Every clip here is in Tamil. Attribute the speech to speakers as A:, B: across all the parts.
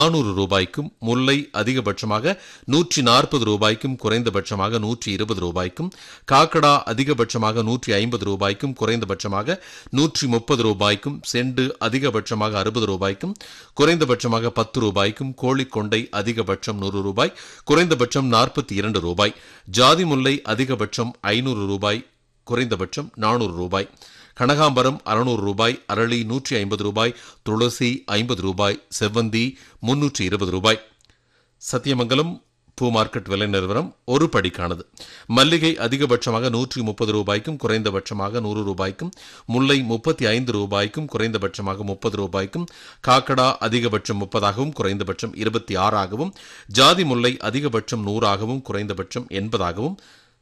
A: நானூறு ரூபாய்க்கும் முல்லை அதிகபட்சமாக நூற்றி நாற்பது ரூபாய்க்கும் குறைந்தபட்சமாக நூற்றி இருபது ரூபாய்க்கும் காக்கடா அதிகபட்சமாக நூற்றி ஐம்பது ரூபாய்க்கும் குறைந்தபட்சமாக நூற்றி முப்பது ரூபாய்க்கும் செண்டு அதிகபட்சமாக அறுபது ரூபாய்க்கும் குறைந்தபட்சமாக பத்து ரூபாய்க்கும் கோழிக்கொண்டை அதிகபட்சம் நூறு ரூபாய் குறைந்தபட்சம் நாற்பத்தி இரண்டு ரூபாய் ஜாதி முல்லை அதிகபட்சம் ஐநூறு ரூபாய் குறைந்தபட்சம் நானூறு ரூபாய் கனகாம்பரம் அறுநூறு ரூபாய் அரளி நூற்றி ஐம்பது ரூபாய் துளசி ஐம்பது ரூபாய் செவ்வந்தி முன்னூற்றி இருபது ரூபாய் சத்தியமங்கலம் பூ மார்க்கெட் விலை நிலவரம் ஒரு படிக்கானது மல்லிகை அதிகபட்சமாக நூற்றி முப்பது ரூபாய்க்கும் குறைந்தபட்சமாக நூறு ரூபாய்க்கும் முல்லை முப்பத்தி ஐந்து ரூபாய்க்கும் குறைந்தபட்சமாக முப்பது ரூபாய்க்கும் காக்கடா அதிகபட்சம் முப்பதாகவும் குறைந்தபட்சம் இருபத்தி ஆறாகவும் ஜாதி முல்லை அதிகபட்சம் நூறாகவும் குறைந்தபட்சம் எண்பதாகவும்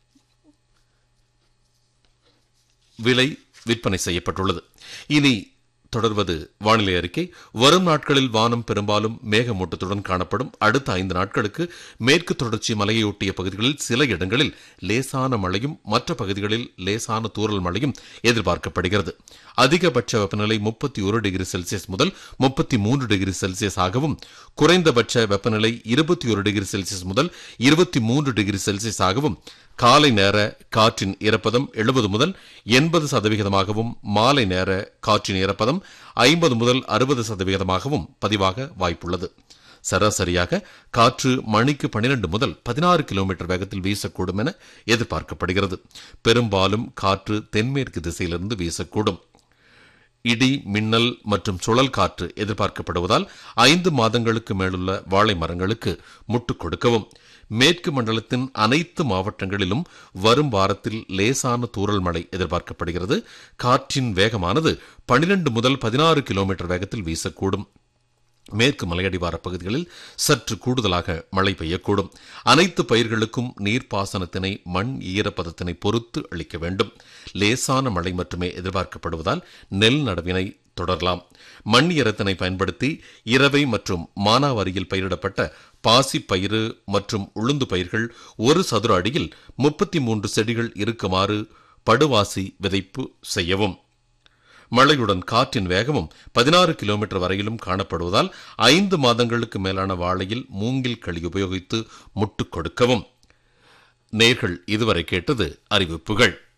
A: விலை விற்பனை செய்யப்பட்டுள்ளது இனி தொடர்வது வானிலை அறிக்கை வரும் நாட்களில் வானம் பெரும்பாலும் மேகமூட்டத்துடன் காணப்படும் அடுத்த ஐந்து நாட்களுக்கு மேற்கு தொடர்ச்சி மலையொட்டிய பகுதிகளில் சில இடங்களில் லேசான மழையும் மற்ற பகுதிகளில் லேசான தூறல் மழையும் எதிர்பார்க்கப்படுகிறது அதிகபட்ச வெப்பநிலை முப்பத்தி ஒரு டிகிரி செல்சியஸ் முதல் முப்பத்தி மூன்று டிகிரி செல்சியஸ் ஆகவும் குறைந்தபட்ச வெப்பநிலை இருபத்தி ஒரு டிகிரி செல்சியஸ் முதல் இருபத்தி மூன்று டிகிரி செல்சியஸ் ஆகவும் காலை நேர காற்றின் ஈரப்பதம் எழுபது முதல் எண்பது சதவிகிதமாகவும் மாலை நேர காற்றின் ஈரப்பதம் ஐம்பது முதல் அறுபது சதவிகிதமாகவும் பதிவாக வாய்ப்புள்ளது சராசரியாக காற்று மணிக்கு பனிரெண்டு முதல் பதினாறு கிலோமீட்டர் வேகத்தில் வீசக்கூடும் என எதிர்பார்க்கப்படுகிறது பெரும்பாலும் காற்று தென்மேற்கு திசையிலிருந்து வீசக்கூடும் இடி மின்னல் மற்றும் சுழல் காற்று எதிர்பார்க்கப்படுவதால் ஐந்து மாதங்களுக்கு மேலுள்ள வாழை மரங்களுக்கு முட்டுக் கொடுக்கவும் மேற்கு மண்டலத்தின் அனைத்து மாவட்டங்களிலும் வரும் வாரத்தில் லேசான தூறல் மழை எதிர்பார்க்கப்படுகிறது காற்றின் வேகமானது பனிரெண்டு முதல் பதினாறு கிலோமீட்டர் வேகத்தில் வீசக்கூடும் மேற்கு மலையடிவார பகுதிகளில் சற்று கூடுதலாக மழை பெய்யக்கூடும் அனைத்து பயிர்களுக்கும் நீர்ப்பாசனத்தினை மண் ஈரப்பதத்தினை பொறுத்து அளிக்க வேண்டும் லேசான மழை மட்டுமே எதிர்பார்க்கப்படுவதால் நெல் நடவினை தொடரலாம் மண் ஈரத்தினை பயன்படுத்தி இரவை மற்றும் மானாவாரியில் பயிரிடப்பட்ட பாசி பயிறு மற்றும் உளுந்து பயிர்கள் ஒரு சதுர அடியில் முப்பத்தி மூன்று செடிகள் இருக்குமாறு படுவாசி விதைப்பு செய்யவும் மழையுடன் காற்றின் வேகமும் பதினாறு கிலோமீட்டர் வரையிலும் காணப்படுவதால் ஐந்து மாதங்களுக்கு மேலான வாழையில் மூங்கில் களி உபயோகித்து முட்டுக் கொடுக்கவும் நேர்கள் இதுவரை கேட்டது அறிவிப்புகள்